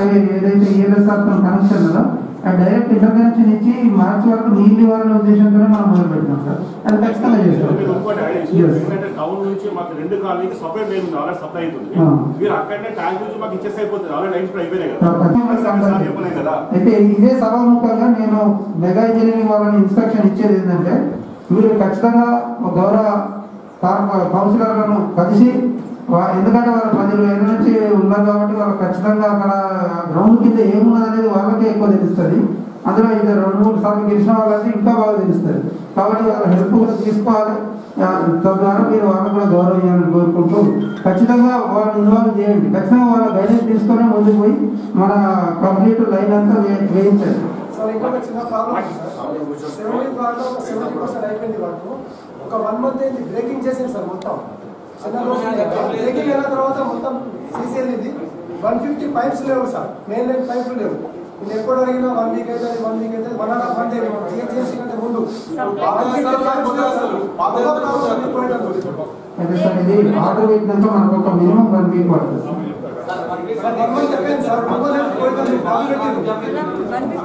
అవి ఏదైతే ELSR connection ఉందో ఆ డైరెక్ట్ ఇంటర్కనెక్షన్ ఇచ్చి మార్చి వరకు నీళ్ళు ఇవ్వాలనే ఉద్దేశంతోనే మనం మొదలు పెట్టినాం సార్ అది ఖచ్చితంగా మీరు చేస్తాం ఇంకోటి యాడ్ చేసి, Yes. ఎందుకంటే టౌన్ నుంచి మాకు రెండు కాలనీకి సప్లై లైన్ ఉంది ఆల్రెడీ సప్లై అవుతుంది ఆ. మీరు అక్కడనే ట్యాంక్ నుంచి మాకు ఇచ్చేస్తే అయిపోతుంది ఆల్రెడీ లైన్స్ కూడా అయిపోయినాయి కదా ఖచ్చితంగా సార్ చెప్పలేం కదా అయితే ఇదే సభాముఖంగా నేను మెగా ఇంజనీరింగ్ వాళ్ళని ఇన్స్ట్రక్షన్ ఇచ్చేది ఏంటంటే మీరు ఖచ్చితంగా ఒక గౌరవ కార్- కౌన్సిలర్లను కలిసి వా- ఎందుకంటే వాళ్ళు పది ఏళ్ళ నుంచి ఉన్నారు కాబట్టి వాళ్ళు ఖచ్చితంగా అక్కడ గ్రౌండ్ కింద ఏమున్నది అనేది వాళ్ళకే ఎక్కువ తెలుస్తుంది అందులో ఇది రెండు మూడు సార్లు గెలిచిన వాళ్ళకి ఇంకా బాగా తెలుస్తుంది కాబట్టి వాళ్ళ హెల్ప్ కూడా తీసుకోవాలి ఆ, తద్వారా మీరు వాళ్ళకు కూడా గౌరవం ఇవ్వాలని కోరుకుంటూ ఖచ్చితంగా వాళ్ళని ఇన్వాల్వ్ చేయండి ఖచ్చితంగా వాళ్ళ గైడెన్స్ తీసుకొని ముందుకు పోయి మన కంప్లీట్ లైన్ అంతా వే- వేయించండి సార్ ఇంకొక చిన్న ప్రాబ్లం ఉంది సార్ సెవెంటీ వార్డులో ఒక సెవెంటీ పర్సెంట్ అయిపోయింది వర్క్ ఒక వన్ మంత్ అయింది బ్రేకింగ్ చేసింది సార్ మొత్తం చిన్న బ్రేకింగ్ అయిన తర్వాత మొత్తం సీసీఎల్ ఇది వన్ ఫిఫ్టీ పైప్స్ లేవు సార్ మెయిన్ లైన్ పైపులు లేవు నేను ఎప్పుడు అడిగినా వన్ వీక్ అయితే వన్ వీక్ అయితే వన్ అండ్ హాఫ్ మంత్ అయింది మనం క్లియర్ చేసి కంటే ముందు 150 pipes లేవు సార్. ఒక problem ఉండిపోయింది. అయితే సార్ ఇది ఆర్డర్ పెట్టినాక మనకు ఒక మినిమం వన్ వీక్ పడుతుంది సార్ వన్ మంత్ అయిపోయింది సార్ వన్ మంత్ పోయింది బాగా పెట్టింది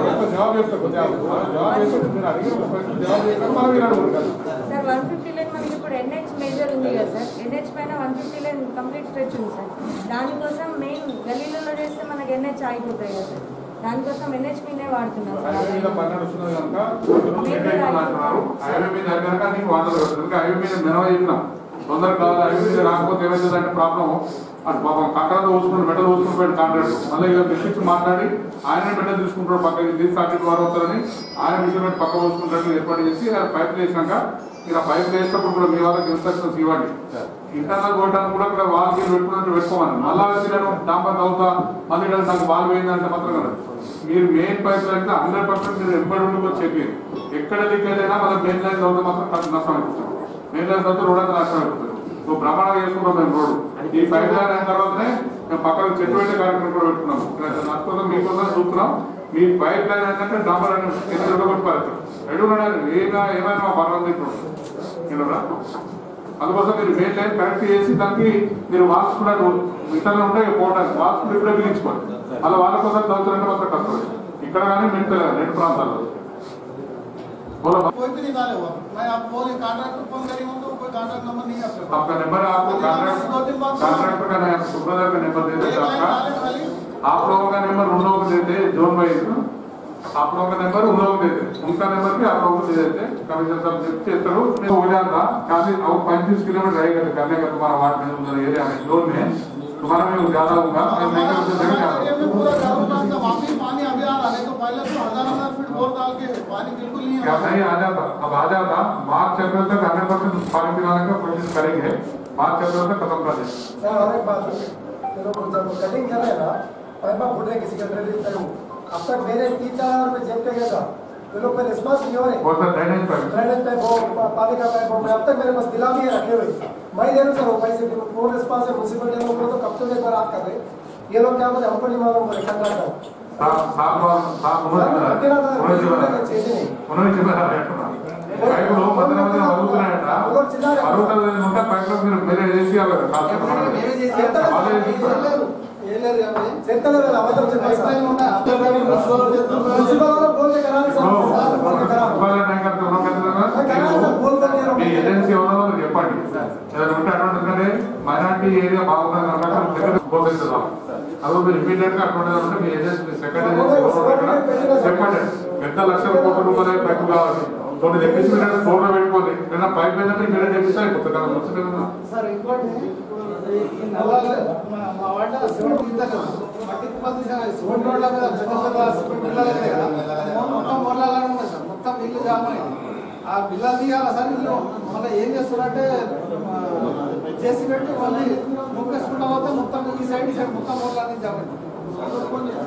సార్ వన్ ఫిఫ్టీ లైన్ మనకి ఇప్పుడు ఎన్హెచ్ మేజర్ ఉంది కదా సార్ ఎన్హెచ్ పైన one fifty line complete stretch ఉంది సార్ దానికోసం మెయిన్ గల్లీలలో చేస్తే మనకి ఎన్హెచ్ ఆగిపోతాయి కదా సార్ దానికోసం ఎన్హెచ్ మీదే వాడుతున్నాం సార్ హైవే మీద పన్నెండు వస్తున్నది కనుక కొంచెం లేట్ అయిందని అంటున్నారు హైవే మీద కనుక నీకు వాటర్ కనుక హైవే మీద నిలవ చెప్పినాం తొందరగా కావాలి హైవే మీద రాకపోతే ఏమైతుంది అంటే ప్రాబ్లం అటు పాపం కట్టడంతో ఊసుకుని మెటల్ ఊసుకుని పోయిన కాంట్రాక్ట్ మళ్ళీ ఇక పిలిపించి మాట్లాడి ఆయన మెటల్ తీసుకుంటాడు పక్కకి తీసి సాకెట్ వారు అవుతారని ఆయన మిషన్ పెట్టి పక్క ఊసుకుంటాడు ఏర్పాటు చేసి ఆ పైప్ వేసినాక ఇక పైప్ వేసినప్పుడు కూడా మీ వాళ్ళకి ఇన్స్ట్రక్షన్స్ ఇవ్వండి ఇంటర్నల్ కొట్టడానికి కూడా ఇక్కడ వాళ్ళకి పెట్టుకున్నట్టు పెట్టుకోమని మళ్ళా వచ్చి నేను డాంబర్ అవుతా మళ్ళీ ఇక్కడ నాకు బాల్ పోయిందంటే మాత్రం కదా మీరు main pipe line hundred percent మీరు ఎప్పటి ఉండి చెప్పి ఎక్కడ లీకేజ్ అయినా మళ్ళీ మెయిన్ లైన్ అవుతే మాత్రం ఖర్చు నష్టం అయిపోతుంది మెయిన్ లైన్ అవుతే రోడ్ అంతా నష్టం అయిపోతుంది నువ్వు ప్రమాణం చేసుకుంటాం మేము రోడ్ ఈ పైప్ లైన్ అయిన తర్వాతనే మేము పక్కన చెట్టు పెట్టే కార్యక్రమం కూడా పెట్టుకున్నాము నష్టం మీకోసం చూస్తున్నాం మీ పైప్ లైన్ ఏంటంటే డాంబర్ అని ఎదురు కొట్టి పారేస్తారు రెండు ఏమైనా ఏమైనా మా పర్వం తింటున్నాం అందుకోసం మీరు మెయిన్ లైన్ కరెక్ట్ చేసి దానికి మీరు వాల్స్ కూడా ఇతరులు ఉంటాయి పోవడానికి వాల్స్ కూడా ఇప్పుడే బిగించుకోండి అలా వాళ్ళ కోసం చదువుతుంటే మాత్రం కష్టం ఇక్కడ కానీ మెంటల్ రెండు ప్రాంతాల్లో बोलो कोई भी निकाले हुआ मैं आप बोले कॉन्ट्रैक्टर फोन करी हूँ तो कोई कॉन्ट्रैक्ट नंबर नहीं है आपके पास आपका नंबर आपको कॉन्ट्रैक्ट कॉन्ट्रैक्टर का नाम सुब्रदर का नंबर दे देते एक लाइन आपका डाले खाली आप लोगों का नंबर उन लोगों को देते जोन वाइज आप लोगों का नंबर उन लोगों को देते उनका नंबर भी आप लोगों को दे देते कमिश्नर साहब देखते करो हो जाता चालीस और पैंतीस किलोमीटर रहेगा तो करने का तुम्हारा वार्ड में उधर एरिया में जोन में तुम्हारा में ज्यादा होगा मैं नहीं कर तो जरूर हमारे जाता एरिया में पूरा ग्राउंड का वापस पानी अभी आ रहा है तो पहले तो हजार हजार फीट बोर डाल के पानी बिल्कुल नहीं क्या आ नहीं आ जाता अब आ जाता मार्च अप्रैल तक हंड्रेड परसेंट पानी पिलाने का कोशिश करेंगे मार्च अप्रैल तक खत्म कर देंगे सर और एक बात है चलो जब कटिंग कर रहे हैं ना पाइप आप फुट रहे किसी का ड्रेनेज पाइप अब तक मेरे तीन चार हजार रुपए जेब पे गया था ये लोग पे रिस्पॉन्स नहीं हो रहे वो सर ड्रेनेज पर ड्रेनेज पाइप हो पा- पानी का पाइप हो मैं अब तक मेरे पास दिला भी है रखे हुए मैं दे रहा हूँ सर वो पैसे भी वो रिस्पॉन्स है म्यूनसिपलिटी लोग तो कब तक एक बार आप कर रहे ये लोग क्या बोले हमको नहीं मालूम बोले कंट्रैक्टर साहब साहब साहब उन्होंने उन्होंने చెప్పారు ఉన్నారు చెప్పారు పైపులు మధ్య మధ్య వదులుతున్నాయట అరుగుతుంది ఉంటే పైపులో మీరు మీరే చేసి म्यूनसिपल वाला बोल के करा रहे सर बोल के करा మీ ఏజెన్సీ ఎవరో వాళ్ళకి చెప్పండి ఏదైనా ఉంటే అటువంటి ఎందుకంటే మైనార్టీ ఏరియా బాగున్నది కనుక దగ్గర పోగలుగుతాం అదో మీరు ఇమీడియట్ గా అటువంటి ఉంటే మీ ఏజెన్సీ సెకండ్ ఏజెన్సీ చెప్పండి పెద్ద లక్షల కోట్ల రూపాయల పైపు కావాలి కొన్ని తెప్పించి మీరు ఫోన్లో పెట్టుకోండి ఏదైనా పైప్ ఏంటంటే మీరు తెప్పిస్తే అయిపోతుంది కదా వచ్చింది కదా సార్ ఇంకోటి ఈ నల్లాలు మా- మా వాటిలో సిమెంట్ ఇస్తారు మట్టి కుప్పలు తీసారు సిమెంట్ రోడ్ల మీద పెద్ద పెద్ద సిమెంట్ బిల్లాలు అయితే కదా మొత్తం మొదలాలని ఉన్నాయి సార్ మొత్తం ఇల్లు జామ్ అయింది ఆ బిల్లాలు తీయాలి సార్ ఇల్లు మళ్ళీ ఏం చేస్తున్నారంటే చేసి పెట్టి మళ్ళీ ముక్కేసుకుంటా పోతే మొత్తం ఈ సైడ్ ఈ సైడ్ మొత్తం మొదలని జామ్ అయింది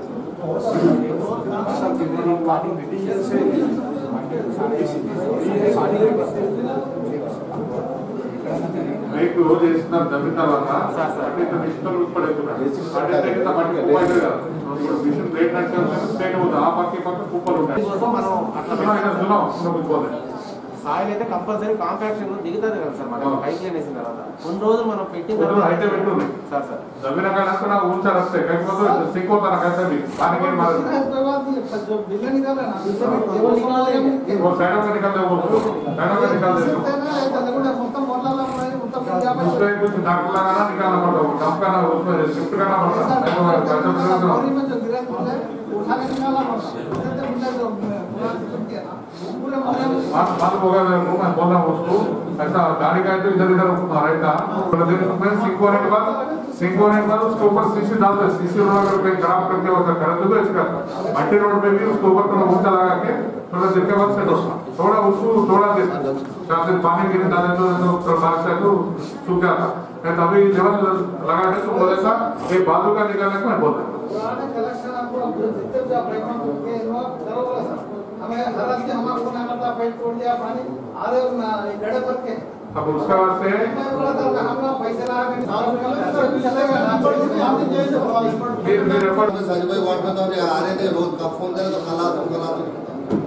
రేపు రోజు చేసిన దమ్మిన తర్వాత అంటే ఇంత మిషన్ పడేస్తున్నారు అంటే ఇంత మట్టి కుప్ప అయితే కదా ఇప్పుడు మిషన్ రేట్ అంటే స్టేట్ అవుతుంది ఆ పక్క ఈ పక్క కుప్పలు ఉంటాయి అట్లా అయినా దులం ఉండకపోతే సాయిల్ అయితే కంపల్సరీ కాంపాక్షన్ దిగుతుంది కదా సార్ మనం అవును. పైకి వేసిన తర్వాత కొన్ని రోజులు మనం పెట్టిన కొన్ని రోజులు తర్వాత అయితే పెట్టుంది. సార్ సార్ जमीन का ना ना ऊंचा रस्ते कहीं को तो सिंको तरह कहते भी पानी के मार जो बिल्ला निकाला ना वो निकाले वो साइडों में निकलते वो साइडों में निकलते మొత్తం మొదలలో ఉన్నాయి మొత్తం ఇండియా उसमें कुछ दाग लगाना निकालना पड़ता है डंप करना उसमें शिफ्ट करना पड़ता है गौरी में जो गिरा है उठा के निकाला पड़ता है बिल्ला जो पूरा सिस्टम किया ना पूरे मोहल्ले में बात बात हो गया मेरे को मैं बोल रहा हूँ उसको ऐसा गाड़ी का तो इधर इधर रहता मैं सिंक होने के बाद सिंक होने के बाद उसके ऊपर सीसी डालते सीसी रोड अगर कोई खराब करके वो कर दो तो इसका मट्टी रोड पे भी उसके ऊपर थोड़ा ऊंचा लगा के थोड़ा देर के बाद सेट होता थोड़ा उसको थोड़ा देर चार दिन पानी गिर डाले तो तो बारिश से तो सूख जाता मैं तभी लेवल लगा के तो बोले था ये बालू का निकालने को मैं बोल रहा पुराने कलेक्शन आपको जितने भी आप प्रयत्न करके इनको करो बोला सर हमें हर आदमी हमारे को नहीं पता पाइप तोड़ दिया पानी आ रहे हो ना ये गड़े भर के अब उसके बाद से मैं बोला था कि हम लोग पैसे लगा के चलेगा ना आप जैसे फिर फिर एफर्ट संजय वार्ड में तो अभी आ रहे थे रोज कब फोन करे तो कल आ तुम कल आ तुम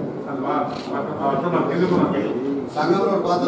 संगम रोड बात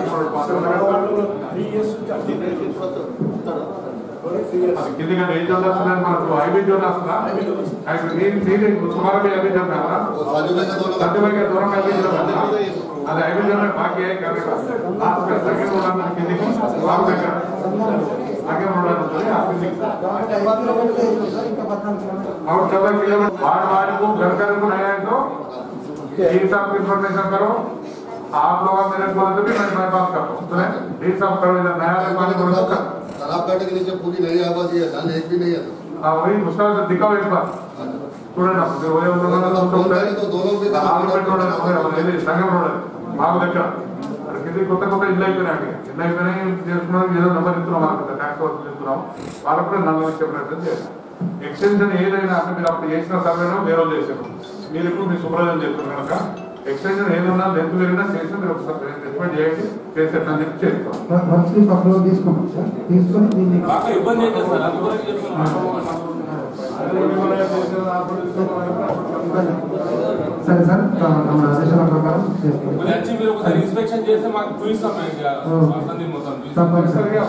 కింది కానీ ఏం చదువుతున్నారు మనకు హైవే చదువుతుందా నేను నేను సుమారు హైవే చదువుతారా संजय का दोनों సత్యమైన దూరం హైవే చదువుతారా అది హైవే చదివే బాకీ సెకండ్ రోడ్ కిందికి బాగు దగ్గర సెకండ్ రోడ్ ఉంటుంది ఆ కిందికి ఐదు కిలోమీటర్లు వేసాం సార్ ఇంకా పద్నాలుగు కిలోమీటర్లు और चौदह किलोमीटर वार्ड वार्ड को घर घर को नया है तो ये सब इन्फॉर्मेशन करो आप लोग मेरे को बोलते भी मैं मैं बात करता हूँ सुने ये सब करो इधर नया वाले को बोलो तो तालाब काटे के नीचे पूरी नई आबादी है धन एक भी नहीं है हाँ वही उसका से दिखाओ एक बार చూడండి అప్పుడు పోయే ఉంటుందా ఆరు పెట్టుకోవడం సంగం రోడ్ మాకు దగ్గర అక్కడ కింద కొత్త కొత్త ఇల్లు అయిపోయినాయి ఇల్లు అయిపోయినాయి చేసుకున్నాం ఏదో నెంబర్ ఇస్తున్నాం వాళ్ళకి ట్యాక్స్ వసూలు ఇస్తున్నాం వాళ్ళకు కూడా నల్ల వచ్చే ప్రయత్నం చేయాలి ఎక్స్టెన్షన్ ఏదైనా అంటే మీరు అప్పుడు చేసిన సర్వేలో వేరే వాళ్ళు చేశారు మీరు ఇప్పుడు మీ సుప్రజం చేస్తున్నారు కనుక ఎక్స్టెన్షన్ ఏదైనా లెంత్ పెరిగినా చేసి మీరు ఒకసారి రికమెండ్ చేయండి చేసేటని చెప్పి చేస్తాం వర్క్ స్లిప్ అప్లోడ్ తీసుకున్నాం సార్ తీసుకొని దీన్ని బాగా ఇబ్బంది అయితే సార్ అందువరకు చెప్తున్నాను సరే సార్ మన ఆదేశాల ప్రకారం చేస్తాం మీరు వచ్చి మీరు ఒకసారి ఇన్స్పెక్షన్ చేస్తే మాకు చూపిస్తాం మేము ఇక వసంతి మొత్తం చూపిస్తాం. తప్పనిసరిగా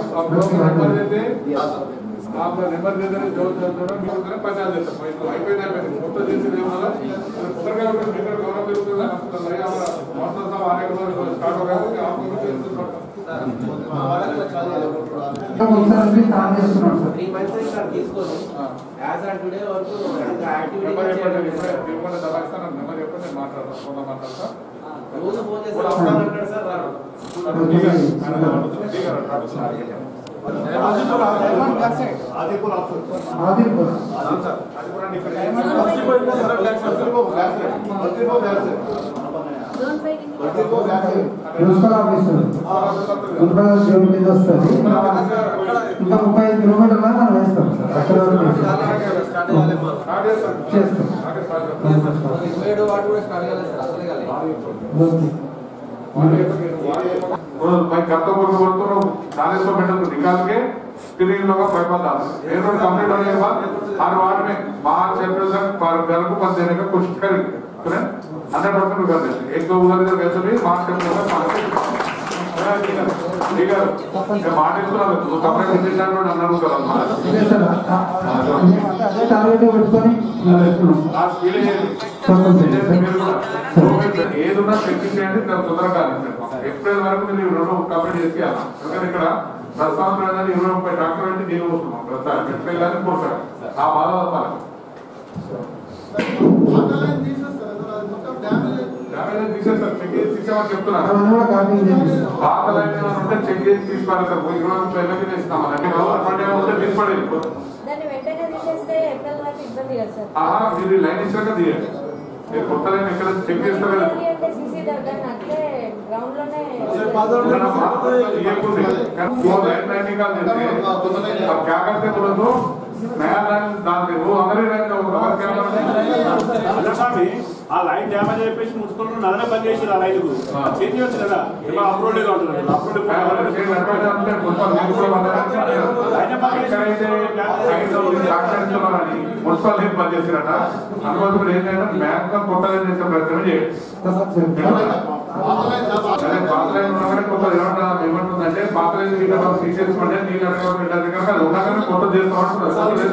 आप नंबर दे देना जो जो जो మీరు కూడా పంచాయతీ చేస్తాం ఇప్పుడు అయిపోయింది అయిపోయింది మొత్తం చేసేది ఏమన్నా తొందరగా ఉంటుంది మీటర్ గౌరవం పెరుగుతుంది అసలు నయ మొత్తం सब आने के बाद स्टार्ट हो गया कि आपको भी टेंशन ఒకసారి స్టార్ట్ చేస్తున్నాం సార్ త్రీ మంత్స్ సార్ తీసుకొని యాజ్ ఆన్ టుడే వరకు నెంబర్ చెప్పండి యాక్టివిటీ ఇప్పుడే దబాయిస్తాను నెంబర్ చెప్పండి నేను మాట్లాడతాను ఫోన్ మాట్లాడతా రోజు ఫోన్ చేస్తే వస్తానంటాడు సార్ రారు ఆదిపూర్ జోన్ ఫైవ్ కింద మున్సిపల్ ఆఫీసర్ మున్సిపల్ జోన్ కింద వస్తుంది ఇంకా ముప్పై ఐదు కిలోమీటర్ల మనం వేస్తాం సార్ అక్కడ వరకు చేస్తాం ఏడు వాడు కూడా స్టార్ట్ కాలేదు సార్ అసలే కాలేదు ఓకే भाई करता बोल बोल तो चालीस सौ मीटर को निकाल के फिर इन लोगों का पैसा डाल मेन रोड कंप्लीट होने के बाद हर वार्ड में मार्च अप्रैल तक पर घर को बस देने का कोशिश करेंगे हंड्रेड परसेंट कर देंगे एक दो उधर इधर वैसे भी मार्च अप्रैल तक मार्च ठीक है मैं మాట ఇస్తున్నాను నువ్వు కంప్లైంట్ ఇచ్చేసాను అన్నారు కదా ఇదే సార్ ఆ- ఆ- అంటే అదే టార్గెట్ పెట్టుకొని వెళ్తున్నాం ఆ స్పీడ్ చేయండి తప్పనిసరిగా సార్. మీరు కూడా గవర్నమెంట్ ఏదున్నా చెక్కింగ్ చేయండి దాని తొందరగా ఏప్రిల్ వరకు మీరు ఈ రెండు కంప్లీట్ చేసి ఎందుకంటే ఇక్కడ ప్రస్తుతం ఇరవై ముప్పై డాక్టర్ అంటే నేను వస్తున్నాం ప్రస్తుతం ఏప్రిల్ కానీ కొడతారు ఆ బాధ తప్పాలి డ్యామేజ్ తీసేస్తారు చెక్ చేసి తీసేమని చెప్తున్నారు అవన్నీ కూడా కాపీ చేపిస్తాం పాత లైన్ ఏమైనా ఉంటే చెక్ చేసి తీసుకోవాలి సార్ ఇరవై ముప్పై ఎల్లకి వేసినాం అంటే గవర్నమెంట్ ఏమైనా ఉంటే తీసుకోలేదు దాన్ని వెంటనే తీసేస్తే ఎక్కడ వరకు ఇబ్బంది కదా సార్ ఆహా మీరు ఈ లైన్ ఇచ్చాక తీయండి మీరు కొత్త లైన్ ఎక్కడ చెక్ చేస్తారు కదా ఏంటి అంటే సీసీ దగ్గర అట్లే గ్రౌండ్ లోనే वो लाइन लाइन निकाल देते हैं अब क्या करते तुरंत वो नया लाइन डालते वो हमारे लाइन का होगा और क्या करते అదే స్వామి ఆ లైన్ డ్యామేజ్ అయిపోయి మున్సిపల్ నదనే పని చేసి ఆ లైన్ కు చేంజ్ చేయొచ్చు కదా ఇప్పుడు అప్రోడ్ గా ఉంటుంది మున్సిపల్ ఏం పనిచేసినట అందువల్ల ఏంటంటే బ్యాంక్ కొత్తగా చేసే ప్రయత్నం చేయండి తప్పనిసరిగా సరే పాత లైన్ ఉండగానే కొత్త ఏమన్నా ఏమంటుందంటే పాత లైన్ గిట్ట మనం తీసేసుకుంటే నీళ్ళు అడగ బిడ్డ దగ్గర అది ఉండగానే కొత్త చేస్తామంటున్నారు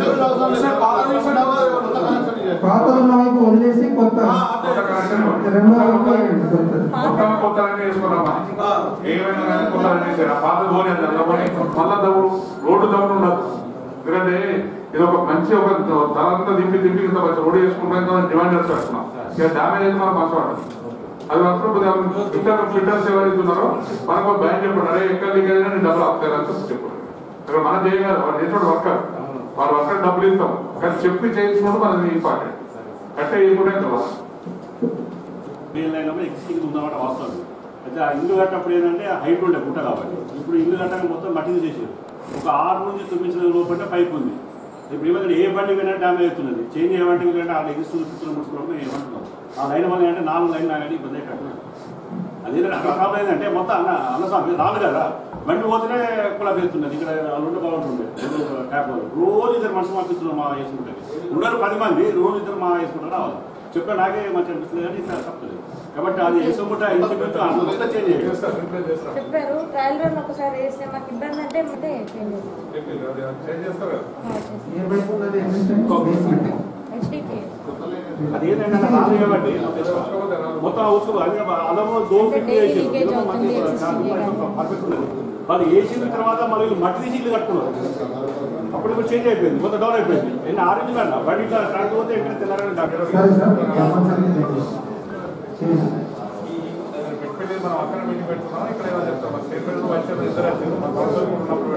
పాతలు ఉన్న వైపు వదిలేసి కొత్త కొత్త కనెక్షన్ రెండో వైపు వేయండి కొత్తది. మొత్తం కొత్త లైన్ వేసుకున్నామా ఏమైనా కానీ కొత్త లైన్ వేసారు ఆ పాత ధోని అది అందుకొని మళ్ళా దవ్వు రోడ్డు దవ్వు ఉండదు ఎందుకంటే ఇది ఒక మంచి ఒక తలంతా దింపి దింపి ఇంత మంచి రోడ్డు వేసుకుంటాం డిమాండ్ చేస్తున్నాం ఇక డ్యామేజ్ అయితే మనం మంచవాడు అది మాత్రం కొద్దిగా ఇంటర్ ఫిల్టర్స్ ఎవరైతే ఉన్నారో మనకు ఒక భయం చెప్పండి అరే ఎక్కడ లీకేజ్ అయినా నేను డబ్బులు ఆపుతారు అని చెప్పండి ఇక్కడ మనం చేయగలరు వాళ్ళు చేసిన వర్కర్ వాళ్ళ వర్కర్ డబ్బులు ఇస్తాం కానీ చెప్పి చేయించుకోవడం మనది ఇంపార్టెంట్ అంటే ఇవ్వడే కదా వీళ్ళ అయినప్పుడు ఎక్స్టింగ్ ఉందన్నమాట వాస్తవం అయితే ఆ ఇల్లు కట్టినప్పుడు ఏంటంటే హైట్ ఉండే గుట్ట కాబట్టి ఇప్పుడు ఇల్లు కట్టక మొత్తం మట్టిని చేసారు ఒక ఆరు నుంచి తొమ్మిది నెలల లోపల పైప్ ఉంది ఇప్పుడు ఏమంటే ఏ బండి పోయినా డ్యామేజ్ అవుతున్నది చేంజ్ చేయమంటే ఎందుకంటే ఆ ఎగిస్తున్న పిచ్చులు ముట్టుకోవడం మేము ఏమంటున్నాం ఆ లైన్ వల్ల ఏంటంటే నాలుగు లైన్ కానీ ఇబ్బంది కట్టున్నాం అదేంటంటే అక్కడ ప్రాబ్లం ఏంటంటే మొత్తం అన్న అన్నస్వామి రాదు కదా బండి పోతేనే కులాబ్ వెళ్తున్నది ఇక్కడ రెండు బాగుంటుండే ట్యాప్ వాళ్ళు. రోజు ఇద్దరు మనుషులు పంపిస్తున్నారు మా వేసుకుంటారు ఉన్నారు పది మంది రోజు ఇద్దరు మా వేసుకుంటారు రావాలి చెప్పే నాకే మంచి అనిపిస్తుంది కానీ ఇక్కడ తప్పలేదు కాబట్టి అది వేసుకుంటా ఇంచుమించు అంతా చేంజ్ చేయాలి చెప్పారు ట్రయల్ రన్ ఒకసారి వేస్తే మాకు ఇబ్బంది అంటే ముందే చేంజ్ చేంజ్ చేస్తారు కదా ఏ వైపు ఉన్నది ఏంటంటే హెచ్డికి అది ఏంటంటే రాదు కాబట్టి మొత్తం అవసరం అది అలంలో దోమ ఫిట్ చేసి పర్ఫెక్ట్ ఉన్నది వాళ్ళు వేసిన తర్వాత మళ్ళీ వీళ్ళు మట్టి తీసి ఇల్లు కట్టుకున్నారు అప్పుడు ఇప్పుడు చేంజ్ అయిపోయింది మొత్తం డౌన్ అయిపోయింది నేను ఆరెంజ్ కన్నా బయట ఇట్లా కాకపోతే ఎక్కడ తెల్లారని డాక్టర్ సరే సార్ కంపల్సరీ చేయండి. పెట్టుబడి మనం అక్కడ మీటింగ్ పెట్టుకున్నాం ఇక్కడ ఏదో చెప్తాం మన స్టేట్ బెల్ట్ వైస్ చైర్మన్ ఇద్దరు వచ్చారు మన కౌన్సిల్ ఉన్నప్పుడు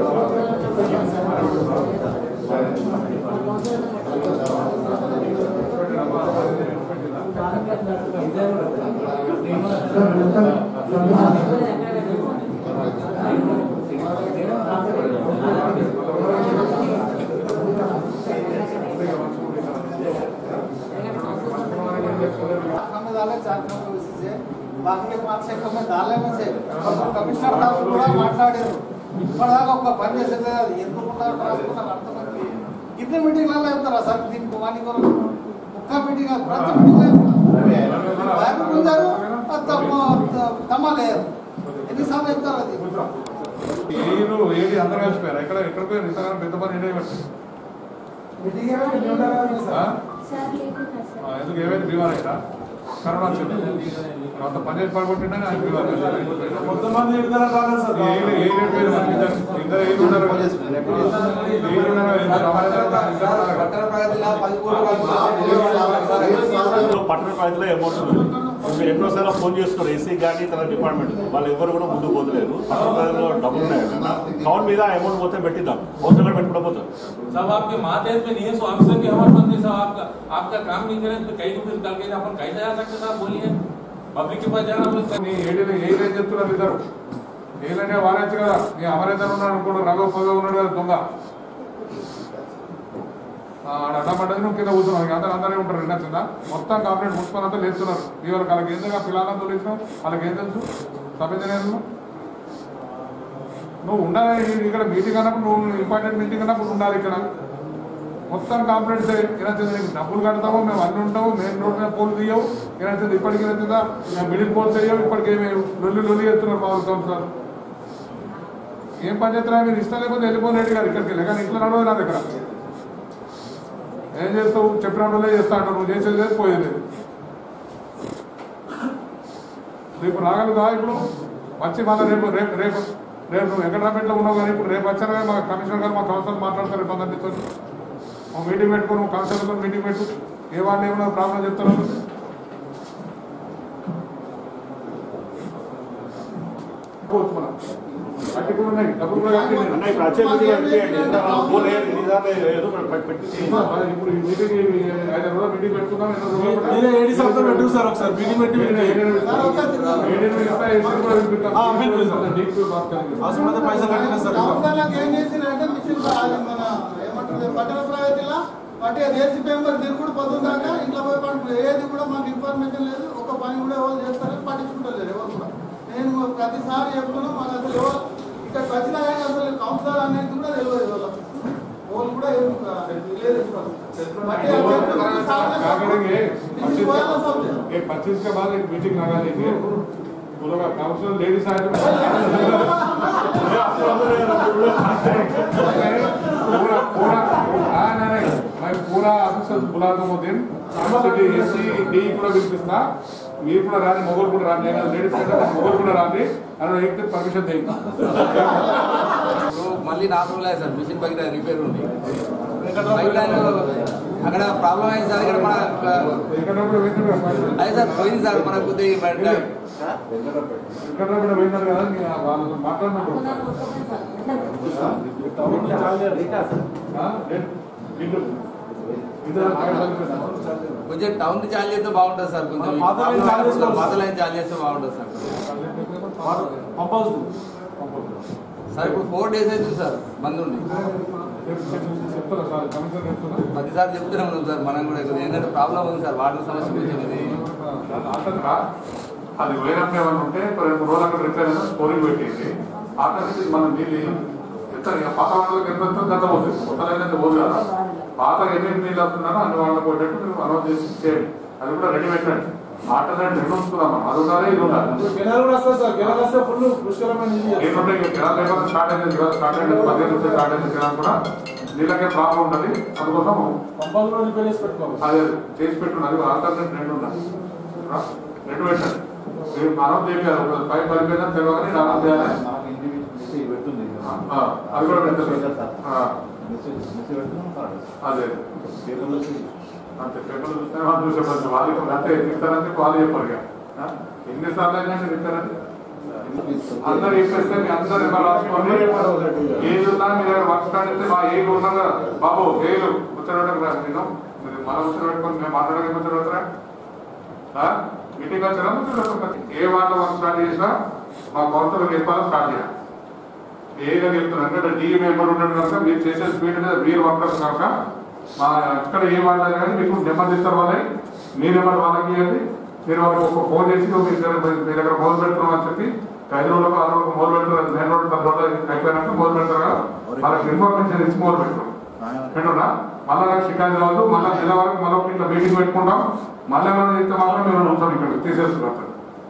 సార్ మొత్తం కంప్లీట్ हमें डाले चार फोटो इसी से बाकी के पांच छह कमेंट डाले में से కమిషనర్ గారు కూడా మాట్లాడారు ఇప్పటిదాకా ఒక్క పని చేసేది అది ఎందుకుంటారు రాసుకున్నారు అర్థమైంది ఇద్దరు మీటింగ్లలో చెప్తారా సార్ దీనికి వాని కొరకు ఒక్క మీటింగ్ కాదు, ప్రతి మీటింగ్ బ్యాంకు ముందారు తమ్మ లేదు ఎన్నిసార్లు చెప్తారు అది ఏడు ఏడు అందరూ కలిసిపోయారు ఎక్కడ ఎక్కడ పోయారు ఇంతగానో పెద్ద పని ఏంటో పెట్టారు మీటింగ్ ఏమో ఎన్ని ఉండాలి సార్ సార్ లేకుండా సార్ ఆ, ఎందుకు ఏమైంది బీమార్ అయినా కరోనా వచ్చింది అంత పని చేసి పడగొట్టిండని ఆయన బీమార్ అయ్యాడు. కొంతమంది ఇద్దరు రాలేదు సార్ ఏ ఏ ఏ రేట్ పేరు మనకి ఇద్దరు ఇద్దరు ఏడు ఉన్నారు కదా. ఏడు ఉన్నారు, ఇద్దరు అమ్మాయిలు ఉన్నారు, ఇద్దరు ఉన్నారు కదా. పట్టణ ప్రగతిలో పది కోట్లు పట్టణ పరిధిలో అమౌంట్ ఉంది మీరు ఎన్నోసార్లు ఫోన్ చేస్తున్నారు ఏసీ కానీ తన డిపార్ట్మెంట్ వాళ్ళు ఎవరు కూడా ముందుకు పోతలేరు పట్టణ పరిధిలో డబ్బులు ఉన్నాయి కౌంట్ మీద అమౌంట్ మొత్తం పెట్టిద్దాం అవసరం కూడా పెట్టుకుంటూ పోతారు साहब आपके मातहत में नहीं है सो ऑफिसर की हमारे बंदी साहब आपका आपका काम नहीं करे तो कहीं भी निकल के अपन कहीं जा सकते साहब बोलिए पब्लिक के पास जाना तो నీ ఏడు ఏ రేట్ చెప్తున్నారు ఇద్దరు ఏలంటే వాడచ్చు కదా నీ అమరేందర్ ఉన్నాడు అనుకోడు రఘు పొగ ఉన్నాడు కదా దొంగ ఆ, ఆడ అడ్డపడ్డది నువ్వు కింద కూర్చున్నావు ఇక అందరూ అందరే ఉంటారు రెండు వచ్చిందా మొత్తం కంప్లైంట్ మున్సిపల్ అంతా లేస్తున్నారు ఈ వరకు వాళ్ళకి ఎందుకు పిల్లలంతా తొలిచాం వాళ్ళకి ఏం తెలుసు సబ్ ఇంజనీర్లు నువ్వు ఉండాలి ఈ- ఇక్కడ మీటింగ్ అన్నప్పుడు నువ్వు ఇంపార్టెంట్ మీటింగ్ అన్నప్పుడు ఉండాలి ఇక్కడ మొత్తం కంప్లైంట్స్ ఏదైతే నీకు డబ్బులు కడతామో మేము అన్ని ఉంటాము మెయిన్ రోడ్ మీద పోలు తీయవు ఏదైతే ఇప్పటికి ఏదైతుందా మేము మిడిల్ పోల్స్ వేయవు ఇప్పటికి ఏమి లొల్లి లొల్లి చేస్తున్నారు మా సంవత్సరాలు ఏం పని చేస్తున్నా మీరు ఇష్టం లేకపోతే వెళ్ళిపోయి రెడ్డి గారు ఇక్కడికి వెళ్ళి కానీ ఇంట్లో నడవదు నా దగ్గర ఏం చేస్తావు చెప్పిన వాళ్ళే చేస్తా అంటావు నువ్వు చేసేది లేదు పోయేది లేదు రేపు రాగలుగుతా ఇప్పుడు వచ్చి మళ్ళీ రేపు రేపు రేపు రేపు నువ్వు వెంకటరామేట్లో ఉన్నావు కానీ ఇప్పుడు రేపు వచ్చాను కానీ మా కమిషనర్ గారు మా కౌన్సిలర్ మాట్లాడతారు రేపు అందరితో ఒక మీటింగ్ పెట్టుకో నువ్వు కౌన్సిలర్తో మీటింగ్ పెట్టు ఏ వాళ్ళు ఏమన్నా ప్రాబ్లం చెప్తారు పోవచ్చు మనం అట్టి కూడా ఉన్నాయి డబ్బులు కూడా కట్టి అన్న ఇప్పుడు వచ్చే మీటింగ్ అంటే ఎంత ఫోన్ ఏ- ఎన్నిసార్లు ఏదో ఒకటి పెట్టి ఇప్పుడు ఈ మీటింగ్ ఈ ఐదు రోజులు మీటింగ్ పెట్టుకుందాం ఎన్నో రోజులు మీరే ఏడు శాతం పెట్టు సార్ ఒకసారి మీటింగ్ పెట్టి అవసరమైతే పైసలు కట్టినా సార్ కౌన్సిలర్లకు ఏం చేసిరంటే మిషన్ అది మన ఏమంటారు పట్టణ ప్రగతిలో అంటే రేసి పేపర్ తిరుగుడు పొద్దున్నాక ఇంట్లో పోయి పడుతుంది ఏది కూడా మాకు ఇన్ఫర్మేషన్ లేదు ఒక పని కూడా ఎవరు చేస్తారని పట్టించుకుంటలేరు ఎవరు కూడా నేను ప్రతిసారి చెప్తున్నాను మన అసలు ఎవరు ఇక్కడ వచ్చినా కానీ అసలు కౌన్సిలర్ అనేది కూడా తెలియదు వాళ్ళకి వాళ్ళు కూడా ఏం లేదు బట్టి అది చెప్తున్నారు, సార్లు చెప్తున్నారు. ఇది పోయాల సబ్జెక్ట్. पच्चीस के बाद एक मीटिंग लगा लेंगे కౌన్సిలర్ లేడీస్ అయితే पूरा पूरा हाँ नहीं नहीं मैं पूरा ఆఫీసర్ బులా दूँ दिन సిటీ ఎస్సీ డి కూడా పిలిపిస్తా మీరు కూడా రాని మొగలు కూడా రాని నేను లేడీస్ అయితే మొగలు కూడా రాని అని ఎక్కితే పర్మిషన్ దేయి ఇప్పుడు మళ్ళీ నాలుగు రోజులు అయ్యింది సార్ మిషన్ బయట రిపేర్ ఉంది పైప్ లైన్ అక్కడ ప్రాబ్లం అయింది సార్ ఇక్కడ మన ఇక్కడ కూడా వెళ్తున్నారు అదే సార్ పోయింది సార్ మన కొద్దిగా బయట ఇక్కడ కూడా పోయినారు కదా నేను వాళ్ళు మాట్లాడినప్పుడు కొంచెం టౌన్ చార్జ్ చేస్తే బాగుంటుంది సార్ కొంచెం ఈ పాత లైన్ చార్జ్ చేసుకోవాలి. పాత లైన్ చార్జ్ చేస్తే బాగుంటుంది సార్ పంప్ హౌస్ సార్ ఇప్పుడు ఫోర్ డేస్ అవుతుంది సార్ బంద్ ఉండి చెప్తారా సార్ కమిషన్ చెప్తున్నా పదిసార్లు చెప్తూనే ఉన్నాం సార్ మనం కూడా ఇక్కడ ఏంటంటే ప్రాబ్లం ఉంది సార్ వాటర్ సమస్య కొంచెం ఇది అతను అది పోయినప్పుడు ఏమన్నా ఉంటే రెండు మూడు రోజులు అక్కడ రిపేర్ అయినా స్టోరేజ్ పెట్టేసి ఆఖరికి మనం నీళ్ళు ఎంత ఇక పాత వాళ్ళకి ఎంత వస్తుందో అంత పోతుంది కొత్త లైన్ అయితే పోదు కదా పాత ఎన్ని నీళ్ళు వస్తున్నారో అన్ని వాళ్ళకి పోయేటట్టు మీరు అనౌన్స్ చేసి చేయండి అది కూడా రెడీ పెట్టండి ఆల్టర్నేట్ రెండు ఉంచుకుందాం మనం అది ఉండాలి ఇది ఉండాలి కెనాల్ కూడా వస్తుంది సార్ కెనాల్ వస్తే ఫుల్ పుష్కరమైన నీళ్ళు చేస్తారు. ఏంటంటే ఇక కిరాణా లేకపోతే స్టార్ట్ అయింది కిరాణా స్టార్ట్ అయింది పదిహేను నుంచి స్టార్ట్ అయింది కిరాణా కూడా నీళ్ళకే ప్రాబ్లం ఉంటుంది అందుకోసం పంప్ హౌస్ కూడా రిపేర్ చేసి పెట్టుకోవాలి అదే చేసి పెట్టున్నది ఆల్టర్నేట్ రెండు ఉండాలి ఆ, రెండు పెట్టండి మీరు మనం చేయాలి ఒక పై పడిపోయినా తెలియని దానం చేయాలి ఆ, అది కూడా పెట్టండి ఆ, అదే అంతే పేపర్లు చూస్తే వాళ్ళు చూసే పని వాళ్ళకి అంతే తింటారంటే వాళ్ళు చెప్పారు ఇక. ఆ, ఎన్నిసార్లు అయినా మీరు తింటారంటే అందరు చెప్పేస్తే మీ అందరు ఎవరు రాసుకోండి ఏది ఉన్నా మీ దగ్గర వర్క్ స్టార్ట్ అయితే మా ఏలు ఉన్నా కదా బాబు ఏలు కూర్చోబెట్టకు రా నేను మీరు మనం కూర్చోబెట్టుకొని మేము మాట్లాడక కూర్చోబెట్టరా మీటింగ్ వచ్చారా కూర్చోబెట్టుకుంటా ఏ వాళ్ళ వర్క్ స్టార్ట్ చేసినా మా కౌన్సిలర్ చెప్పాలి స్టార్ట్ చేయాలి ఏగా చెప్తున్నారు ఎందుకంటే డీ మెంబర్ ఉన్నాడు కనుక మీరు చేసే స్పీడ్ మీద మీరు వర్కర్స్ కనుక మా ఎక్కడ ఏ వాళ్ళు కానీ మీకు నెంబర్ ఇస్తారు వాళ్ళని మీ నెంబర్ వాళ్ళకి ఇవ్వండి మీరు వాళ్ళకి ఒక ఫోన్ చేసి మీ దగ్గర మీ దగ్గర మొదలు పెడుతున్నాం అని చెప్పి ఐదు రోజులకు ఆరు రోజులకు మొదలు పెడతారు రెండు రోజులు పది రోజులు అయిపోయినాక మొదలు పెడతారు కదా వాళ్ళకి ఇన్ఫర్మేషన్ ఇచ్చి మొదలు పెట్టరు పెట్టున్నా మళ్ళీ నాకు షికాయత్ రావద్దు మళ్ళీ నెల వరకు మళ్ళీ ఒక ఇట్లా మీటింగ్ పెట్టుకుంటాం మళ్ళీ ఏమైనా చెప్తే మాత్రం మేము ఉంటాం ఇక్కడ తీసేస్తున్నారు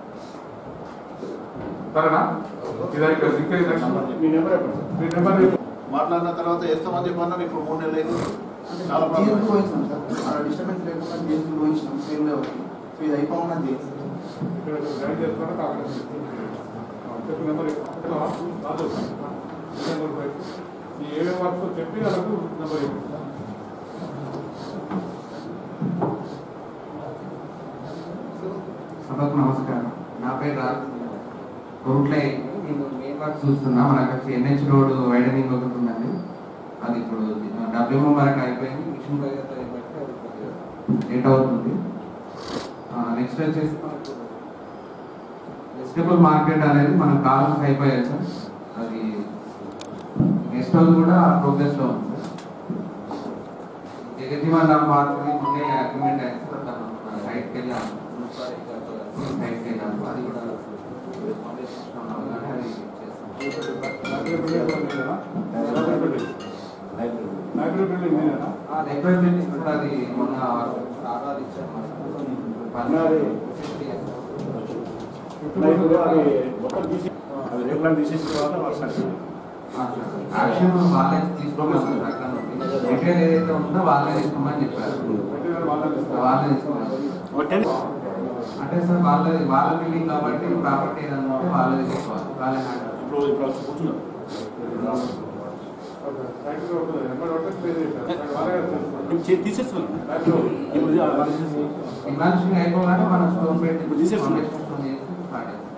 సరేనా ఇది అయిపోయింది ఇంకా ఇది next. మీ నెంబర్ చెప్పండి మీ నెంబర్ చెప్పు. మాట్లాడిన తర్వాత వేస్తామని చెప్పన్నారు ఇప్పుడు మూడు నెలలు అయింది చాలా జీఎస్కి ప్రాబ్లం పోయించాం సార్ అక్కడ డిస్టర్బెన్స్ లేకుండా జీఎస్కి పోయించాం సేమ్ లెవెల్ సో ఇది అయిపోకుండా జీఎస్ ఇక్కడ గైడ్ చేస్తున్నారు కాకుండా చెప్పు నెంబర్ చెప్పు. హలో, రాజు. ఈ నెంబర్ చెప్పు. ఈ ఏమేమి వర్క్స్ చెప్పి వాళ్ళకు నెంబర్ చెప్పు. సభకు నమస్కారం నా పేరు రాజు రోడ్లే నేను మెయిన్ వర్క్ చూస్తున్నా మనకు వచ్చి ఎన్హెచ్ రోడ్ వైడనింగ్ ఒకటి ఉందండి అది ఇప్పుడు డబ్ల్యూఎం వరకు అయిపోయింది మిషన్ బయట లేట్ అవుతుంది నెక్స్ట్ వచ్చేసి వెజిటబుల్ మార్కెట్ అనేది మన కాలమ్స్ అయిపోయాయి సార్ అది నెక్స్ట్ రోజు కూడా ప్రోగ్రెస్లో ఉంది సార్ జగజీవన్ రామ్ పార్క్ ముందే అగ్రిమెంట్ అయింది సార్ తను సైట్కి వెళ్ళాము సైట్కి వెళ్ళాము అది కూడా publish చేస్తున్నాం కానీ అది చేస్తాం లైబ్రరీ బిల్డింగ్ కూడా మీదేనా? లైబ్రరీ బిల్డింగ్ మీదేనా? ఆ లైబ్రరీ బిల్డింగ్ కూడా అది మొన్న ఆర్డర్ ఇచ్చారు మన మరి ఇప్పుడు అది మొత్తం తీసి అది రేపు తీసేసిన తర్వాత వాళ్ళు సక్సెస్ యాక్షన్ వాళ్ళే తీసుకున్నాం సార్ అక్కడ మెటీరియల్ ఏదైతే ఉందో వాళ్ళే తీసుకోమని చెప్పారు మెటీరియల్ వాళ్ళకి ఇస్తారు. వాళ్ళే తీసుకున్నారు అంటే సార్ వాళ్ళది వాళ్ళ బిల్డింగ్ కాబట్టి ప్రాపర్టీ ఏదైనా ఉంటే వాళ్ళే తీసుకోవాలి వాళ్ళే హ్యాండ్ ఇప్పుడు ఇప్పుడు కూర్చున్నారు సైట్లో ఉంటుంది. నెంబర్ ఒకటి పేరు చేశారు. వాళ్ళే చేస్తారు. తీసేస్తున్నాను లైబ్రరీ. ఇప్పుడు ఇది వాళ్ళు తీసేస్తున్నారు. ఇన్వాల్షన్ అయిపోగానే మనం స్టోన్ పెట్టి ఇప్పుడు తీసేస్తున్నాం. ఫౌండేషన్ చేసి స్టార్ట్ చేస్తాం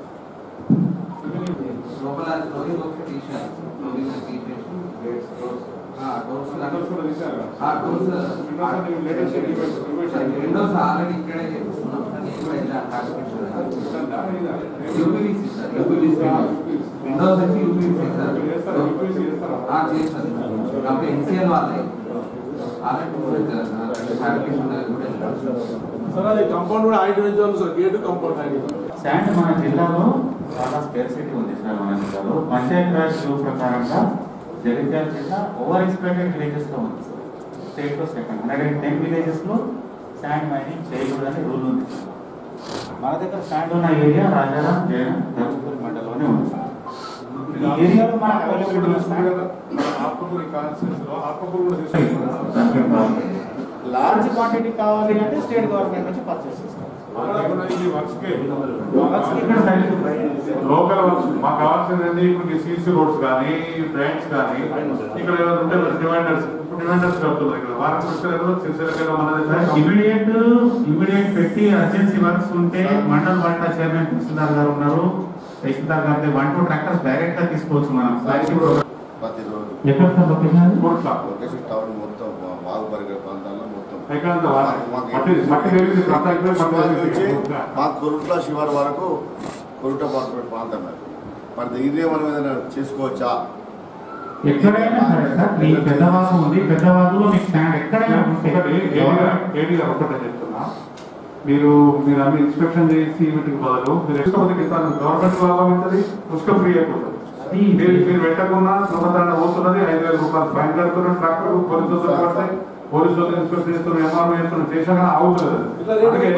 లోపల ఫ్లోరింగ్ ఒకటి తీసేయాలి ఫ్లోరింగ్ తీసేసి ఆ, డోర్స్ Windows కూడా తీశారు కదా? ఆ డోర్స్ Windows అంటే latest event event windows already ఇక్కడే చేస్తున్నాం నేను కూడా వెళ్ళాను ఉంటుందా? ఇదా? యూపీవీసీ సార్ యూపీవీసీ విండోస్ వచ్చి యూపీవీసీ సార్ చేస్తారా? యూపీవీసీ చేస్తారా? ఆ, చేస్తాను కాబట్టి ఎన్సీఎల్ వాళ్ళే ఆల్రెడీ కూడా ఫ్యాబ్రికేషన్ కూడా వెళ్ళారు సార్ అది కాంపౌండ్ కూడా హైట్ పెంచాలి sir gate compound height sand మన జిల్లాలో చాలా స్కేర్సిటీ ఉంది సార్ మన జిల్లాలో పంచాయత్ రాజ్ రూల్ ప్రకారంగా జగిత్యాల జిల్లా ఓవర్ ఎక్స్ప్లైటెడ్ విలేజెస్ లో ఉంది సార్ స్టేట్ లో second hundred and ten villages లో శాండ్ మైనింగ్ చేయకూడదని రూల్ ఉంది మన దగ్గర స్టాండ్ ఉన్న ఏరియా రాజారాం జైన్ ధర్మపురి మండలంలోనే ఉంది సార్ ఈ ఏరియాలో మనకు అవైలబుల్ ఉన్న స్టాండ్ ఆత్మకూరు కాన్స్టిట్యూన్స్ లో ఆత్మకూరు కూడా తీసుకుంటారు దానికి ఏం ప్రాబ్లం లేదు. లార్జ్ క్వాంటిటీ కావాలి అంటే స్టేట్ గవర్నమెంట్ నుంచి పర్చేస్ చేసుకోవాలి ఈ వర్క్స్ కి వర్క్స్ ఇక్కడ సైడ్ లోకల్ వర్క్స్ మాకు కావాల్సింది ఏంటి ఇప్పుడు సీసీ రోడ్స్ కానీ డ్రైన్స్ కానీ ఇక్కడ ఏదైనా ఉంటే డివైడర్స్ డివైడర్స్ కలుపుతుంది ఇక్కడ వారం పుస్తకాలు సిరిసిల్ల మన దగ్గర ఇమీడియట్ ఇమీడియట్ పెట్టి అర్జెన్సీ వర్క్స్ ఉంటే మండల్ వాటా చైర్మన్ తహసీల్దార్ గారు ఉన్నారు తహసీల్దార్ గారి వన్ టూ ట్రాక్టర్స్ డైరెక్ట్ గా తీసుకోవచ్చు మనం ఫ్లాగ్షిప్ ప్రతిరోజు ఎక్కడ సార్ లొకేషన్ కోట్ల లొకేషన్ టౌన్ మొత్తం బాగుపరిగే ప్రాంతాల్లో మొత్తం ఎక్కడ అంత వారం. మట్టి మట్టి తెలియదు అంతా అయిపోయి మట్టి శివారు నుంచి తెలియదు. మా కొరుట్ల శివారు వరకు కొరుట పార్ట్మెంట్ ప్రాంతం అది మరి దీన్నే మనం ఏదైనా చేసుకోవచ్చా ఎక్కడైనా సరే సార్ మీ పెద్దవాగు ఉంది పెద్దవాగులో మీకు స్టాండ్ ఎక్కడైనా ఉంటే ఒకటి ఏడీ ఏడీ గారు ఒకటే చెప్తున్నా మీరు మీరు అన్ని ఇన్స్పెక్షన్ చేసి వీటికి బదులు మీరు ఎక్కువ మందికి ఇస్తాను గవర్నమెంట్ లాభం ఉంటుంది ఉసుక ఫ్రీ అయిపోతుంది మీరు మీరు పెట్టకుండా దొంగతనం పోతున్నది ఐదు వేల రూపాయలు ఫైన్ కడుతున్నారు ట్రాక్టర్ పోలీసులు పడతాయి పోలీసులు ఇన్స్పెక్షన్ చేస్తున్నారు ఎంఆర్ఓ చేస్తున్నారు చేసినా కానీ అవుతుంది అందుకే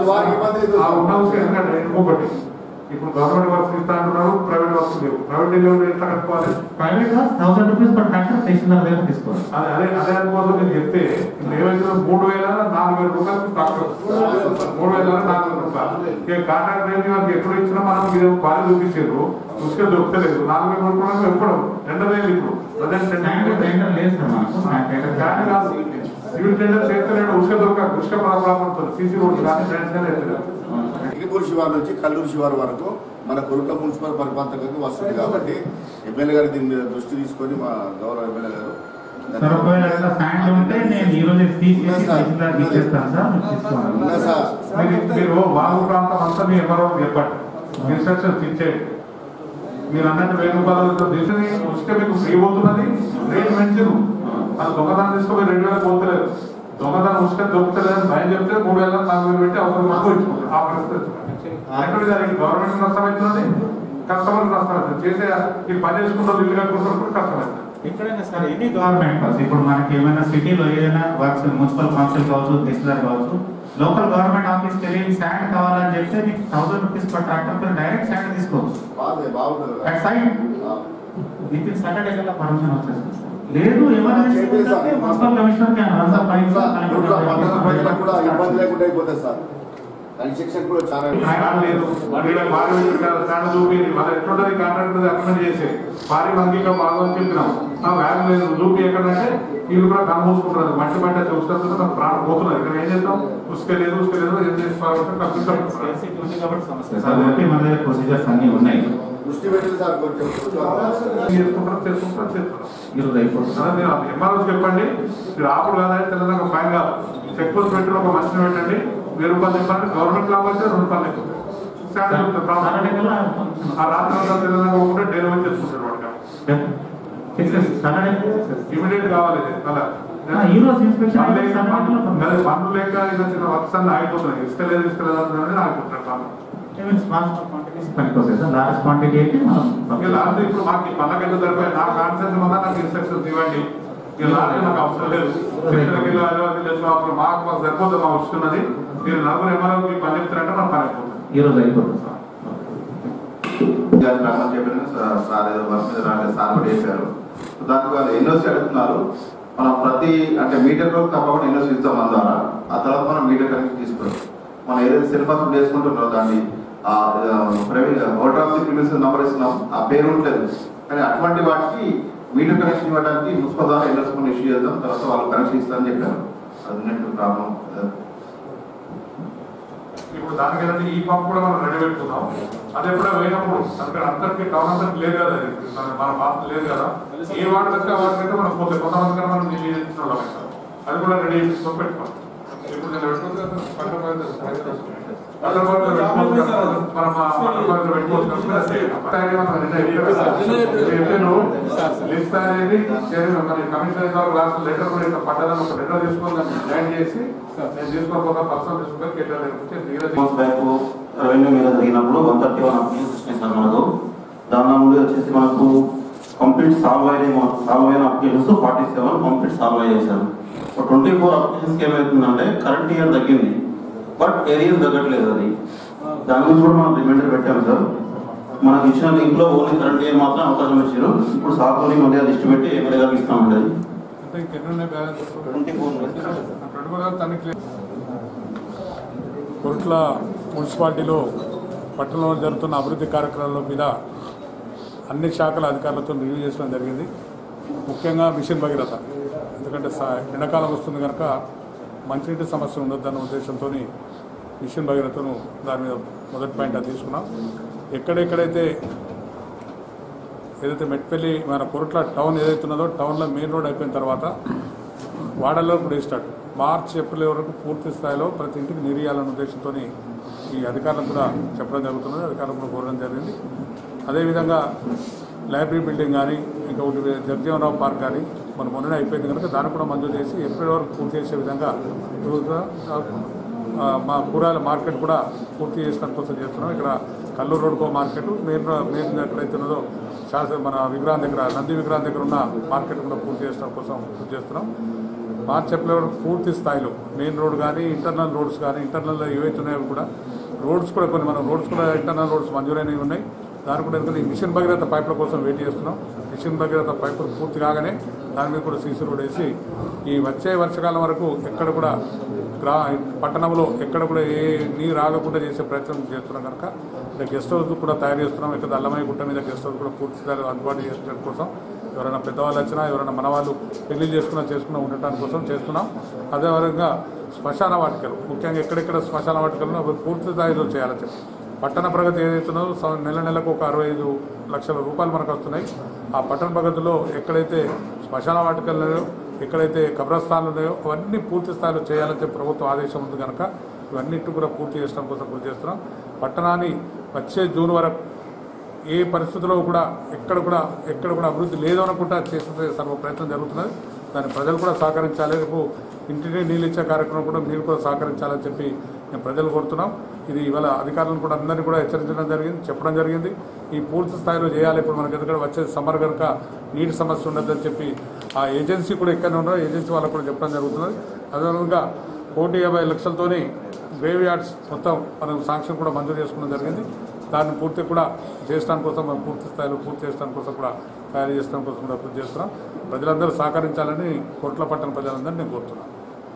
ఆ ఉన్న ఉసుక ఎందుకంటే ఇంకొకటి ఇప్పుడు గవర్నమెంట్ వర్క్స్ ఇస్తా అంటున్నారు ప్రైవేట్ వర్క్స్ లేవు ప్రైవేట్ డెలివరీ ఎట్లా కట్టుకోవాలి ప్రైవేట్ గా thousand rupees per tractor tahsildar దగ్గర తీసుకోవాలి అదే అదే అదే అనుకోవద్దు నేను చెప్తే ఇప్పుడు ఏమైతే మూడు వేల నాలుగు వేల రూపాయలు ట్రాక్టర్ మూడు వేల నాలుగు వేల రూపాయలు ఇక కాంట్రాక్ట్ రేంజ్ వాళ్ళకి ఎప్పుడు ఇచ్చినా మనం మీరు బాగా చూపించారు చూసుకే దొరకలేదు నాలుగు వేల రూపాయలు ఎప్పుడు రెండు వేలు ఇప్పుడు ప్రజెంట్ స్టాండ్ టెండర్ లేదు సార్ మనకు స్టాండ్ టెండర్ కానీ కాదు సివిల్ టెండర్ చేస్తలేడు ఉసుక దొరక ఉసుక ప్రాబ్లం ఉంటుంది సీసీ రోడ్స్ కానీ డ్రైన్స్ కానీ ఎత్తలేదు ఇగిపూర్ శివారు నుంచి కల్లూరు శివారు వరకు మన కొరుట మున్సిపల్ పరిపాలనకు వస్తుంది కాబట్టి ఎమ్మెల్యే గారు దీని మీద దృష్టి తీసుకొని మా గౌరవ ఎమ్మెల్యే గారు సార్ ఒకవేళ అట్లా స్టాండ్ ఉంటే నేను ఈ రోజు తీసేసి తహసీల్దార్ ఇచ్చేస్తాను సార్ మీరు తీసుకోవాలి ఉన్నా సార్ మీరు మీరు వాగు ప్రాంతం అంతా మీ ఎవరో చెప్పండి ఇన్స్ట్రక్షన్స్ ఇచ్చేయండి మీరు అన్నట్టు వెయ్యి రూపాయలు తీసుకుని వస్తే మీకు ఫ్రీ పోతున్నది రేట్ మంచిది అది దొంగతనం తీసుకుని రెండు వేలకు పోతలేదు దొంగతనం వస్తే దొరుకుతలేదు భయం చెప్తే మూడు వేల నాలుగు వేలు పెట్టి అవసరం వరకు ఇచ్చుకుంటారు ఆ పరిస్థితి ఎక్కడ దానికి గవర్నమెంట్ నష్టం అవుతున్నది కస్టమర్ నష్టం అవుతుంది చేసే ఈ పని చేసుకుంటారు ఇల్లు కట్టుకుంటారు కూడా కష్టం అవుతుంది ఎక్కడైనా సరే ఎనీ గవర్నమెంట్ బస్ ఇప్పుడు మనకి ఏమైనా సిటీలో ఏదైనా వర్క్స్ మున్సిపల్ కౌన్సిల్ కావచ్చు తహసీల్దార్ కావచ్చు లోకల్ గవర్నమెంట్ ఆఫీస్కి వెళ్ళి శాండ్ కావాలని చెప్తే మీకు thousand rupees per tractor direct sand తీసుకోవచ్చు బాగుంది బాగుంటుంది కదా. అట్ సైడ్ ఆ. విత్ ఇన్ సాటర్డే కల్లా పర్మిషన్ వచ్చేస్తుంది సార్. లేదు ఎమర్జెన్సీ ఉంటే municipal commissioner can run the files ఊర్లో పట్టణ ప్రజలకు కూడా ఇబ్బంది లేకుండా అయిపోతుంది సార్ కన్స్ట్రక్షన్ కూడా చాలా ఆయన లేదు వీళ్ళ భారీ చాలా చూపింది వాళ్ళ ఎట్లుంటది కాంట్రాక్ట్ అగ్రిమెంట్ చేసి భారీ మందిగా బాగా చెప్పినాం ఆ వ్యాన్ లేదు చూపి ఎక్కడంటే వీళ్ళు కూడా కనుమూసుకుంటారు మట్టి మట్టి చూసుకుంటే నాకు ప్రాణం పోతున్నారు ఇక్కడ ఏం చేద్దాం ఉసుక లేదు ఉసుక లేదు ఏం చేసుకోవాలంటే కంప్యూటర్ ఉంది కాబట్టి సమస్య సార్ కాబట్టి మన దగ్గర ప్రొసీజర్స్ అన్ని ఉన్నాయి దృష్టి పెట్టింది సార్ కొంచెం చేసుకుంటారు చేసుకుంటారు చేస్తున్నారు ఈరోజు అయిపోతుంది అదే మీరు ఎంఆర్ఓ చెప్పండి మీరు ఆపుడు కాదని తెలంగాణ ఫైన్ కాదు చెక్ పోస్ట్ పెట్టి ఒక మనిషిని పెట్టండి వెయ్యి రూపాయలు చెప్పండి గవర్నమెంట్ లాభం అయితే రెండు రూపాయలు ఎక్కువ శాలరీ ఉంటుంది ప్రాబ్లం. సాటర్డే కల్లా ఆ రాత్రి అంతా తెలంగాణ ఉంటే డెలివరీ చేసుకుంటారు వాడికి సాటర్డే ఇమీడియట్ కావాలి ఇది అలా ఈ రోజు ఇన్స్పెక్షన్ పనులు లేక సాటర్డే కల్లా పంపిస్తాం. మరి పనులు లేక ఇలా చిన్న వర్క్స్ అన్ని ఆగిపోతున్నాయి ఇసుక లేదు ఇసుక లేదు అనేది ఆగిపోతున్నారు పనులు ఈవెన్ స్మాల్ స్మాల్ క్వాంటిటీస్ పనికి వస్తాయి సార్ లార్జ్ క్వాంటిటీ అయితే మనం ఇక లాస్ట్ ఇప్పుడు మాకు ఈ పనులకు ఎందుకు సరిపోయి నా కాన్సెన్స్ వల్ల నాకు ఇన్స్ట్రక్షన్స్ ఇవ్వండి ఇక లాస్ట్ నాకు అవసరం లేదు చిత్తగిరి అలవాది లేదు అప్పుడు మాకు మాకు సరిపోతుంది మాకు వస్తున్నది మీరు నలుగురు ఎంఆర్ఓకి పని చెప్తారంటే మన పని అయిపోతుంది ఈ రోజు అయిపోతుంది సార్ రమ్మని చెప్పిన సా- సార్ ఏదో వర్క్ మీద రాలేదు సార్ కూడా చెప్పారు దానికి వాళ్ళు ఎన్ఓసి అడుగుతున్నారు మనం ప్రతి అంటే మీటర్ వరకు తప్పకుండా ఎన్ఓసి ఇస్తాం మన ద్వారా ఆ తర్వాత మనం మీటర్ కనెక్షన్ తీసుకోవచ్చు మనం ఏదైతే సెల్ఫ్ అసెంబ్లీ చేసుకుంటున్నారో దాన్ని ఆ private voter of the premise number ఇస్తున్నాం ఆ పేరు ఉంటుంది కానీ అటువంటి వాటికి మీటర్ కనెక్షన్ ఇవ్వడానికి మున్సిపల్ ద్వారా ఎన్ఓసి మనం ఇష్యూ చేద్దాం తర్వాత వాళ్ళు కనెక్షన్ ఇస్తారని చెప్పారు అది ఉన్నట్టు ప్రాబ్లం ఇప్పుడు దానికి ఏంటంటే ఈ పంప్ కూడా మనం రెడీ పెట్టుకున్నాం అది ఎప్పుడో పోయినప్పుడు అందుకని అందరికి టౌన్ అందరికి లేదు కదా అది మన- మన పాత్ర లేదు కదా ఏ వాటర్ వస్తే ఆ వాటర్ అయితే మనం పోతే కొంతమంది కన్నా మనం నీళ్ళు చేసిన వాళ్ళం అవుతాం. అది కూడా రెడీ చేసుకొని పెట్టుకోం ఇప్పుడు నేను పెట్టుకోవచ్చు కదా పంట పంట పంట పెట్టుకోవచ్చు కదా మనం ఆ పంట పంట పెట్టుకోవచ్చు కదా అది అది మనం నిన్న చెప్పాను లిస్ట్ అనేది చేరి- మన కమిషనర్ గారు లాస్ట్ లెటర్ కూడా ఇట్లా పడ్డదని ఒక లెటర్ తీసుకొని దాన్ని జాయిన్ చేసి నేను తీసుకోకపోతే పర్సన్ తీసుకుంటే కేటాలు మంత్స్ బ్యాక్ రెవెన్యూ మీద జరిగినప్పుడు వన్ థర్టీ వన్ అప్లికేషన్స్ ఇచ్చేసారు మనకు దాని నుండి వచ్చేసి మనకు కంప్లీట్ సాల్వ్ అయిన సాల్వ్ అయిన applications forty seven complete solve అయ్యేసారు ట్వంటీ ఫోర్ అప్లికేషన్స్కి ఏమవుతుందంటే కరెంట్ ఇయర్ తగ్గింది బట్ ఏరియాస్ తగ్గట్లేదు అది దాని గురించి కూడా మనం రిమైండర్ పెట్టాము సార్ మనకి ఇచ్చిన లింక్ లో ఓన్లీ కరెంట్ ఇయర్ మాత్రం అవకాశం ఇచ్చారు ఇప్పుడు సాకుని మళ్ళీ అది లిస్ట్ పెట్టి ఎమ్మెల్యే గారికి ఇస్తామండి అది అంటే ఇంకెన్నున్నాయి బ్యాలెన్స్ ట్వంటీ ఫోర్ రెండు కూడా తనకి కొరుట్ల మున్సిపాలిటీలో పట్టణంలో జరుగుతున్న అభివృద్ధి కార్యక్రమాల మీద అన్ని శాఖల అధికారులతో రివ్యూ చేసుకోవడం జరిగింది ముఖ్యంగా మిషన్ భగీరథ ఎందుకంటే సా- ఎండాకాలం వస్తుంది కనుక మంచినీటి సమస్య ఉండొద్దన్న ఉద్దేశంతో మిషన్ భగీరథను దాని మీద మొదటి పాయింట్ అది తీసుకున్నాం ఎక్కడెక్కడైతే ఏదైతే మెట్పల్లి మన కొరట్ల టౌన్ ఏదైతే ఉన్నదో టౌన్లో మెయిన్ రోడ్ అయిపోయిన తర్వాత వాడల్లో కూడా వేస్తాడు మార్చి ఏప్రిల్ వరకు పూర్తి స్థాయిలో ప్రతి ఇంటికి నిరియాలన్న ఉద్దేశంతో ఈ అధికారులకు కూడా చెప్పడం జరుగుతున్నది అధికారులు కూడా కోరడం జరిగింది అదేవిధంగా లైబ్రరీ బిల్డింగ్ కానీ ఇంకా ఒకటి జగజీవనరావు పార్క్ కానీ మన మొన్ననే అయిపోయింది కనుక దాన్ని కూడా మంజూరు చేసి ఏప్రిల్ వరకు పూర్తి చేసే విధంగా ఇప్పుడు ఆ, మా కూరగాయల మార్కెట్ కూడా పూర్తి చేసడం కోసం చేస్తున్నాం ఇక్కడ కల్లూరు రోడ్కో మార్కెట్ మెయిన్ రో- మెయిన్ ఎక్కడైతే ఉన్నదో శాసన మన విగ్రహం దగ్గర నంది విగ్రహం దగ్గర ఉన్న మార్కెట్ కూడా పూర్తి చేయడం కోసం పూర్తి చేస్తున్నాం మార్చ్ ఏప్రిల్ వరకు పూర్తి స్థాయిలో మెయిన్ రోడ్ కానీ ఇంటర్నల్ రోడ్స్ కానీ ఇంటర్నల్ ఏవైతే ఉన్నాయో కూడా రోడ్స్ కూడా కొన్ని మనం రోడ్స్ కూడా ఇంటర్నల్ రోడ్స్ మంజూరైనవి ఉన్నాయి దాని కూడా ఎందుకంటే ఈ మిషన్ భగీరథ పైపుల కోసం వెయిట్ చేస్తున్నాం మిషన్ భగీరథ పైపులు పూర్తి కాగానే దాని మీద కూడా సీసీ రోడ్ వేసి ఈ వచ్చే వర్షకాలం వరకు ఎక్కడ కూడా గ్రా పట్టణంలో ఎక్కడ కూడా ఏ నీరు ఆగకుండా చేసే ప్రయత్నం చేస్తున్నాం కనుక ఇక్కడ గెస్ట్ హౌస్ కూడా తయారు చేస్తున్నాం ఇక్కడ అల్లమయ్య గుట్ట మీద గెస్ట్ హౌస్ కూడా పూర్తి స్థాయిలో అందుబాటు చేయడం కోసం ఎవరైనా పెద్దవాళ్ళు వచ్చినా ఎవరైనా మనవాళ్ళు పెళ్లి చేసుకున్నా చేసుకున్నా ఉండటానికి కోసం చేస్తున్నాం అదేవిధంగా శ్మశాన వాటికలు ముఖ్యంగా ఎక్కడెక్కడ శ్మశాన వాటికలను అవి పూర్తి స్థాయిలో చేయాలని చెప్పి పట్టణ ప్రగతి ఏదైతుందో సం- నెల నెలకు ఒక అరవై ఐదు లక్షల రూపాయలు మనకు వస్తున్నాయి ఆ పట్టణ ప్రగతిలో ఎక్కడైతే శ్మశాన వాటికలు ఉన్నాయో ఎక్కడైతే కబ్రస్థానాలు ఉన్నాయో అవన్నీ పూర్తి స్థాయిలో చేయాలని చెప్పి ప్రభుత్వం ఆదేశం ఉంది కనుక ఇవన్నిటి కూడా పూర్తి చేయడం కోసం కృషి చేస్తున్నాం పట్టణాన్ని వచ్చే జూన్ వరకు ఏ పరిస్థితిలో కూడా ఎక్కడ కూడా ఎక్కడ కూడా అభివృద్ధి లేదు అనుకుంటా చేసే సర్వ ప్రయత్నం జరుగుతున్నది దాన్ని ప్రజలు కూడా సహకరించాలి రేపు ఇంటిని నీళ్ళు ఇచ్చే కార్యక్రమం కూడా మీరు కూడా సహకరించాలని చెప్పి మేము ప్రజలు కోరుతున్నాం ఇది ఇవాళ అధికారులను కూడా అందరినీ కూడా హెచ్చరించడం జరిగింది చెప్పడం జరిగింది ఈ పూర్తి స్థాయిలో చేయాలి ఇప్పుడు మనకి ఎందుకంటే వచ్చే సమ్మర్ కనుక నీటి సమస్య ఉండదని చెప్పి ఆ ఏజెన్సీ కూడా ఎక్కడ ఉన్నారో ఏజెన్సీ వాళ్ళకు కూడా చెప్పడం జరుగుతున్నది అదేవిధంగా కోటి యాభై లక్షలతోని గ్రేవ్ యార్డ్స్ మొత్తం మనం శాంక్షన్ కూడా మంజూరు చేసుకోవడం జరిగింది దాన్ని పూర్తి కూడా చేయడానికి కోసం మనం పూర్తి స్థాయిలో పూర్తి చేయడానికి కోసం కూడా తయారు చేయడం కోసం కూడా కృషి చేస్తున్నాం ప్రజలందరూ సహకరించాలని కోట్ల పట్టణ ప్రజలందరినీ నేను కోరుతున్నాను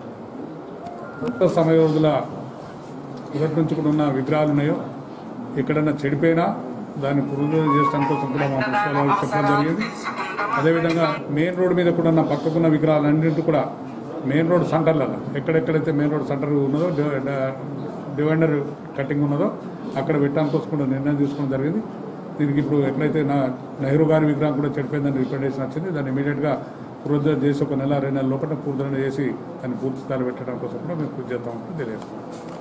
కొత్త సమయోధుల మొదటి నుంచి కూడా ఉన్న విగ్రహాలు ఉన్నాయో ఎక్కడన్నా చెడిపోయినా దాన్ని పునరుద్ధరణ చేయడం కోసం కూడా మా మున్సిపల్ వాళ్ళకి చెప్పడం జరిగింది అదేవిధంగా మెయిన్ రోడ్ మీద కూడా ఉన్న పక్కకున్న విగ్రహాలన్నింటి కూడా మెయిన్ రోడ్ సెంటర్లలో ఎక్కడెక్కడైతే మెయిన్ రోడ్ సెంటర్ ఉన్నదో డి- డ- డివైడర్ కటింగ్ ఉన్నదో అక్కడ పెట్టడానికి కోసం కూడా నిర్ణయం తీసుకోవడం జరిగింది దీనికి ఇప్పుడు ఎక్కడైతే నా నెహ్రూ గారి విగ్రహం కూడా చెడిపోయిందని రికమెండేషన్ వచ్చింది దాన్ని ఇమీడియట్గా పునరుద్ధరణ చేసి ఒక నెల రెండు నెలల లోపల పునరుద్ధరణ చేసి దాన్ని పూర్తి స్థాయిలో పెట్టడం కోసం కూడా మేము కృషి చేస్తామని తెలియజేస్తున్నాం